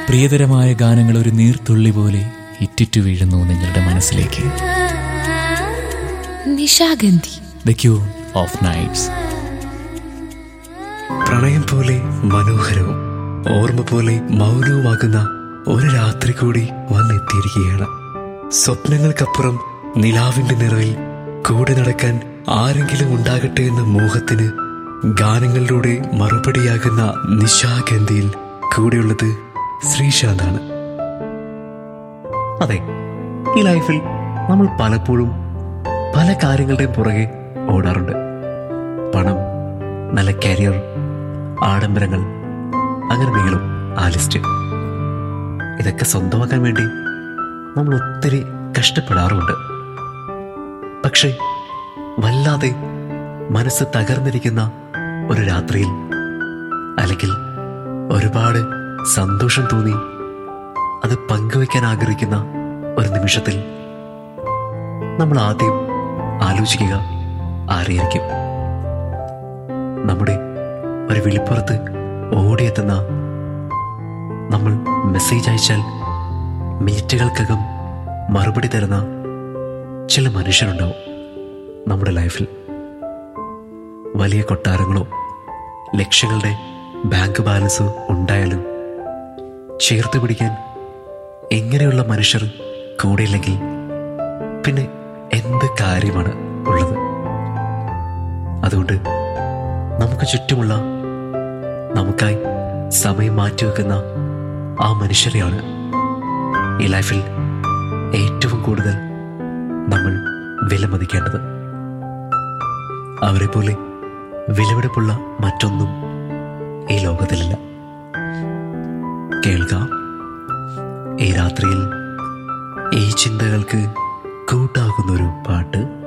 പ്രിയതരമായ ഗാനങ്ങൾ ഒരു നീർത്തുള്ളി പോലെ ഇറ്റിറ്റു വീഴുന്നു നിങ്ങളുടെ മനസ്സിലേക്ക് Nishagandhi the queen of nights പ്രണയം പോലെ മനോഹരവും ഓർമ്മ പോലെ മൗനവുമാകുന്ന ഒരു രാത്രി കൂടി വന്നെത്തിയിരിക്കുകയാണ് സ്വപ്നങ്ങൾക്കപ്പുറം നിലാവിന്റെ നിറവിൽ കൂടെ നടക്കാൻ ആരെങ്കിലും ഉണ്ടാകട്ടെ എന്ന മോഹത്തിന് ഗാനങ്ങളിലൂടെ മറുപടിയാകുന്ന നിശാഗന്ധിയിൽ കൂടെയുള്ളത് ശ്രീശാന്താണ് അതെ ഈ ലൈഫിൽ നമ്മൾ പലപ്പോഴും പല കാര്യങ്ങളുടെയും പുറകെ ഓടാറുണ്ട് പണം നല്ല കരിയർ ആഡംബരങ്ങൾ അങ്ങനെ നീളും ആ ലിസ്റ്റ് ഇതൊക്കെ സ്വന്തമാക്കാൻ വേണ്ടി നമ്മൾ ഒത്തിരി കഷ്ടപ്പെടാറുമുണ്ട് പക്ഷേ വല്ലാതെ മനസ്സ് തകർന്നിരിക്കുന്ന ഒരു രാത്രിയിൽ അല്ലെങ്കിൽ ഒരുപാട് സന്തോഷം തോന്നി അത് പങ്കുവയ്ക്കാൻ ആഗ്രഹിക്കുന്ന ഒരു നിമിഷത്തിൽ നമ്മൾ ആദ്യം ആലോചിക്കുക ആരെയായിരിക്കും നമ്മുടെ ഒരു വിളിപ്പുറത്ത് ഓടിയെത്തുന്ന നമ്മൾ മെസ്സേജ് അയച്ചാൽ മിനിറ്റുകൾക്കകം മറുപടി തരുന്ന ചില മനുഷ്യരുണ്ടാവും നമ്മുടെ ലൈഫിൽ വലിയ കൊട്ടാരങ്ങളോ ലക്ഷങ്ങളുടെ ബാങ്ക് ബാലൻസോ ഉണ്ടായാലും ചേർത്ത് പിടിക്കാൻ എങ്ങനെയുള്ള മനുഷ്യർ കൂടെയില്ലെങ്കിൽ പിന്നെ എന്ത് കാര്യമാണ് ഉള്ളത് അതുകൊണ്ട് നമുക്ക് ചുറ്റുമുള്ള നമുക്കായി സമയം മാറ്റിവെക്കുന്ന ആ മനുഷ്യരെയാണ് ഈ ലൈഫിൽ ഏറ്റവും കൂടുതൽ നമ്മൾ വിലമതിക്കേണ്ടത് അവരെ പോലെ വിലപിടിപ്പുള്ള മറ്റൊന്നും ഈ ലോകത്തിലില്ല കേൾക്കാം ഈ രാത്രിയിൽ ഈ ചിന്തകൾക്ക് കൂട്ടാകുന്നൊരു പാട്ട്